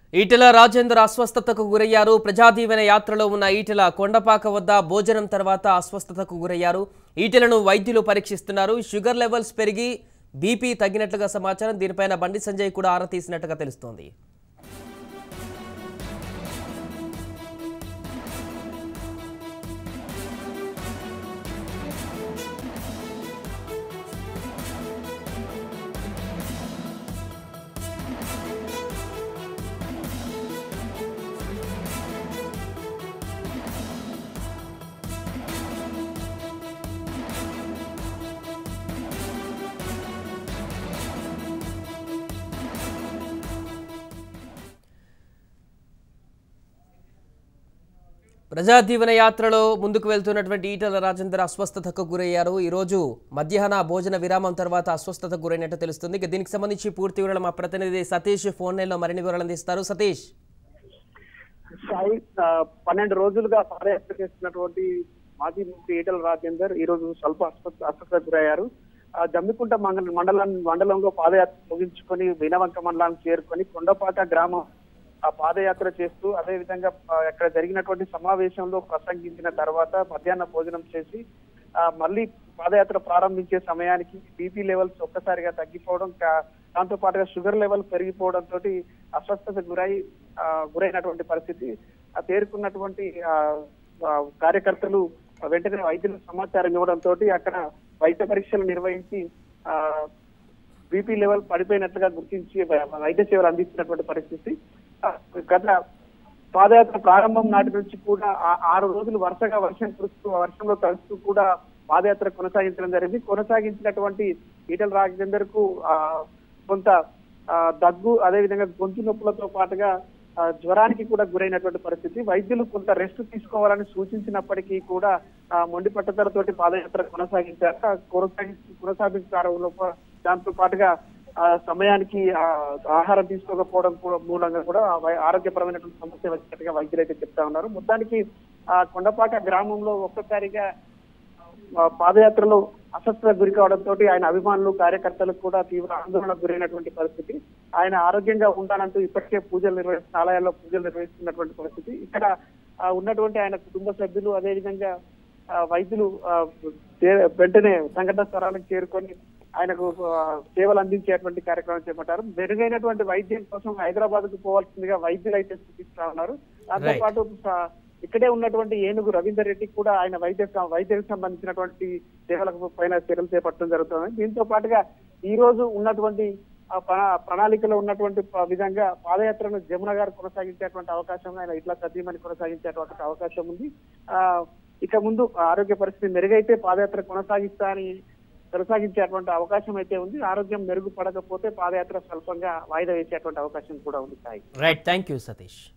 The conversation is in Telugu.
ఈటెల రాజేందర్ అస్వస్థతకు గురయ్యారు ప్రజాదీవెన యాత్రలో ఉన్న ఈటెల కొండపాక వద్ద భోజనం తర్వాత అస్వస్థతకు గురయ్యారు ఈటెలను వైద్యులు పరీక్షిస్తున్నారు షుగర్ లెవెల్స్ పెరిగి బీపీ తగ్గినట్లుగా సమాచారం దీనిపైన బండి సంజయ్ కూడా ఆరా తీసినట్టుగా తెలుస్తోంది ప్రజాదీవెన యాత్రలో ముందుకు వెళ్తున్నటువంటి ఈటల రాజేందర్ అస్వస్థతకు గురయ్యారు ఈరోజు మధ్యాహ్న భోజన విరామం తర్వాత అస్వస్థతకు గురైనట్టు తెలుస్తుంది ఇక దీనికి సంబంధించి పూర్తి వివరాలు మా ప్రతినిధి సతీష్ ఫోన్ లైన్లో మరిన్ని వివరాలు అందిస్తారు సతీష్ సాయి ఆ, పన్నెండు రోజులుగా పాదయాత్ర చేస్తున్నటువంటి మాజీ మంత్రి ఈటల రాజేందర్ ఈ రోజు స్వల్ప అస్వస్థ అస్వస్థత గురయ్యారు ఆ, జమ్మికుంట మండల మండలం మండలంలో పాదయాత్ర ముగించుకొని వినవంక మండలానికి చేరుకొని కొండపాక గ్రామం ఆ పాదయాత్ర చేస్తూ అదే విధంగా ఆ, అక్కడ జరిగినటువంటి సమావేశంలో ప్రసంగించిన తర్వాత మధ్యాహ్న భోజనం చేసి ఆ, మళ్ళీ పాదయాత్ర ప్రారంభించే సమయానికి బీపీ లెవెల్స్ ఒక్కసారిగా తగ్గిపోవడం కా- దాంతో పాటుగా షుగర్ లెవెల్ పెరిగిపోవడం తోటి అస్వస్థత గురై ఆ, గురైనటువంటి పరిస్థితి ఆ తేరుకున్నటువంటి ఆ, ఆ, కార్యకర్తలు వెంటనే వైద్యులకు సమాచారం ఇవ్వడం తోటి అక్కడ వైద్య పరీక్షలు నిర్వహించి ఆ బీపీ లెవెల్ పడిపోయినట్లుగా గుర్తించి వై- వైద్య సేవలు అందిస్తున్నటువంటి పరిస్థితి ఆ, గత పాదయాత్ర ప్రారంభం నాటి నుంచి కూడా ఆ- ఆరు రోజులు వరుసగా వర్షం కురుస్తూ ఆ వర్షంలో తడుస్తూ కూడా పాదయాత్ర కొనసాగించడం జరిగింది కొనసాగించినటువంటి ఈటల రాజేందర్ కు ఆ, కొంత ఆ, దగ్గు అదే విధంగా గొంతు నొప్పులతో పాటుగా ఆ, జ్వరానికి కూడా గురైనటువంటి పరిస్థితి వైద్యులు కొంత రెస్ట్ తీసుకోవాలని సూచించినప్పటికీ కూడా ఆ, మొండి పట్టుదలతోటి పాదయాత్ర కొనసాగించారు ఆ, కొనసాగించి కొనసాగించారు దాంతో పాటుగా ఆ సమయానికి ఆ, ఆహారం తీసుకోకపోవడం కూడా మూలంగా కూడా ఆ వై- ఆరోగ్యపరమైనటువంటి సమస్య వచ్చినట్టుగా వైద్యులు అయితే చెప్తా ఉన్నారు మొత్తానికి ఆ కొండపాక గ్రామంలో ఒక్కసారిగా ఆ, పాదయాత్రలో అస్వస్థత గురి కావడంతో ఆయన అభిమానులు కార్యకర్తలకు కూడా తీవ్ర ఆందోళనకు గురైనటువంటి పరిస్థితి ఆయన ఆరోగ్యంగా ఉంటానంటూ ఇప్పటికే పూజలు నిర్వహిస్తున్న ఆలయాల్లో పూజలు నిర్వహిస్తున్నటువంటి పరిస్థితి ఇక్కడ ఆ, ఉన్నటువంటి ఆయన కుటుంబ సభ్యులు అదేవిధంగా ఆ, వైద్యులు ఆ, చే- వెంటనే సంఘటన స్థలానికి చేరుకొని ఆయనకు ఆ, సేవలు అందించేటువంటి కార్యక్రమం చేపట్టారు మెరుగైనటువంటి వైద్యం కోసం హైదరాబాద్ కు పోవాల్సిందిగా వైద్యులు అయితే సూచిస్తా ఉన్నారు దాంతో Right. పాటు స- ఇక్కడే ఉన్నటువంటి ఏనుగు రవీందర్ రెడ్డికి కూడా ఆయన వైద్య స- వైద్యానికి సంబంధించినటువంటి సేవలకు పైన చర్యలు చేపట్టడం జరుగుతుంది దీంతో పాటుగా ఈ రోజు ఉన్నటువంటి ఆ ప్ర- ప్రణాళికలో ఉన్నటువంటి ప- విధంగా పాదయాత్రను జమున గారు కొనసాగించేటువంటి అవకాశం ఆయన ఇట్లా సతీమణి కొనసాగించేటువంటి అవకాశం ఉంది ఆ ఇక ముందు ఆరోగ్య పరిస్థితి మెరుగైతే పాదయాత్ర కొనసాగిస్తా అని కొనసాగించేటువంటి అవకాశం అయితే ఉంది ఆరోగ్యం మెరుగుపడకపోతే పాదయాత్ర స్వల్పంగా వాయిదా వేసేటువంటి అవకాశం కూడా ఉంది Sai right thank you Satish